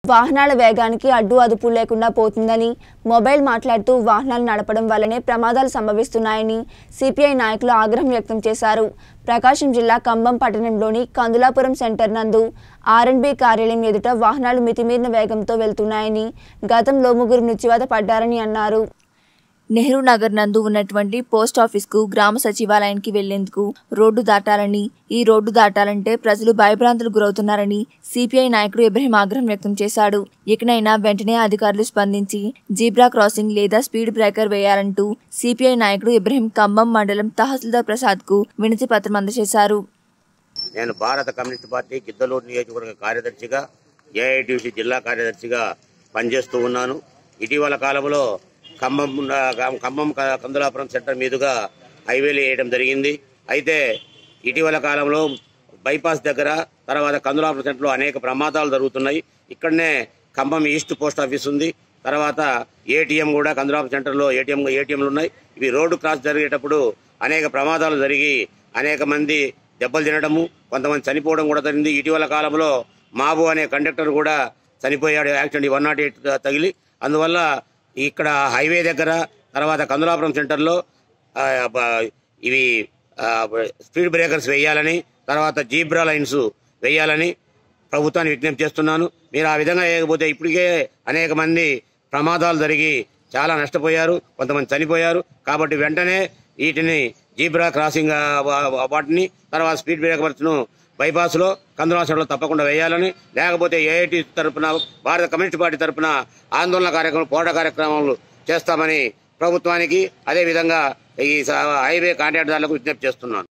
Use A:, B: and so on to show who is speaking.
A: వాహనాల వేగానికి అడ్డు అదుపు లేకుండా పోతుందని మొబైల్ మాట్లాడుతూ వాహనాలు నడపడం వల్లనే ప్రమాదాలు సంభవిస్తున్నాయని సిపిఐ నాయకులు ఆగ్రహం వ్యక్తం చేశారు ప్రకాశం జిల్లా కంబం పట్టణంలోని కందులాపురం సెంటర్ నందు ఆర్ఎండ్బి కార్యాలయం ఎదుట వాహనాలు మితిమీరిన వేగంతో వెళ్తున్నాయని గతంలో ముగ్గురు మృత్యువాత పడ్డారని అన్నారు నెహ్రూ నగర్ నందు ఉన్నటువంటి పోస్ట్ ఆఫీస్కు గ్రామ సచివాలయానికి వెళ్లేందుకు రోడ్డు దాటాలని ఈ రోడ్డు దాటాలంటే ప్రజలు భయభ్రాంతులు గురవుతున్నారని సిపిఐ నాయకుడు ఇబ్రహీం ఆగ్రహం వ్యక్తం చేశాడు ఇకనైనా వెంటనే అధికారులు స్పందించి జీబ్రా క్రాసింగ్ లేదా స్పీడ్ బ్రేకర్ వేయాలంటూ సిపిఐ నాయకుడు ఇబ్రహీం ఖమ్మం మండలం తహసీల్దార్ ప్రసాద్ కు వినతి పత్రం అందజేశారు
B: నేను భారత కమ్యూనిస్ట్ పార్టీ గిద్దలూరు నియోజకవర్గ కార్యదర్శిగా ఏఐటీసీ జిల్లా కార్యదర్శిగా పనిచేస్తూ ఉన్నాను ఇటీవల కాలంలో ఖమ్మం ఖమ్మం కందులాపురం సెంటర్ మీదుగా హైవేలు వేయడం జరిగింది అయితే ఇటీవల కాలంలో బైపాస్ దగ్గర తర్వాత కందులాపురం సెంటర్లో అనేక ప్రమాదాలు జరుగుతున్నాయి ఇక్కడనే ఖమ్మం ఈస్ట్ పోస్ట్ ఆఫీస్ ఉంది తర్వాత ఏటీఎం కూడా కందులాపురం సెంటర్లో ఏటీఎం ఏటీఎంలు ఉన్నాయి ఇవి రోడ్డు క్రాస్ జరిగేటప్పుడు అనేక ప్రమాదాలు జరిగి అనేక మంది దెబ్బలు తినడము కొంతమంది చనిపోవడం కూడా జరిగింది ఇటీవల కాలంలో మాబు అనే కండక్టర్ కూడా చనిపోయాడు యాక్సిడెంట్ వన్ నాట్ ఎయిట్ తగిలి అందువల్ల ఇక్కడ హైవే దగ్గర తర్వాత కందులాపురం సెంటర్లో ఆ, బ- ఇవి ఆ, బ- స్పీడ్ బ్రేకర్స్ వేయాలని తర్వాత జీబ్రా లైన్స్ వేయాలని ప్రభుత్వాన్ని విజ్ఞప్తి చేస్తున్నాను మీరు ఆ విధంగా వేయకపోతే ఇప్పటికే అనేక మంది ప్రమాదాలు జరిగి చాలా నష్టపోయారు కొంతమంది చనిపోయారు కాబట్టి వెంటనే వీటిని జీబ్రా క్రాసింగ్ ఆ, వా- వాటిని తర్వాత స్పీడ్ బ్రేకర్స్ను బైపాస్లో కందులాసంలో తప్పకుండా వేయాలని లేకపోతే ఏఐటి తరపున భారత కమ్యూనిస్ట్ పార్టీ తరపున ఆందోళన కార్యక్రమం పోరాట కార్యక్రమాలు చేస్తామని ప్రభుత్వానికి అదేవిధంగా ఈ స- హైవే కాంట్రాక్టర్లకు విజ్ఞప్తి చేస్తున్నాను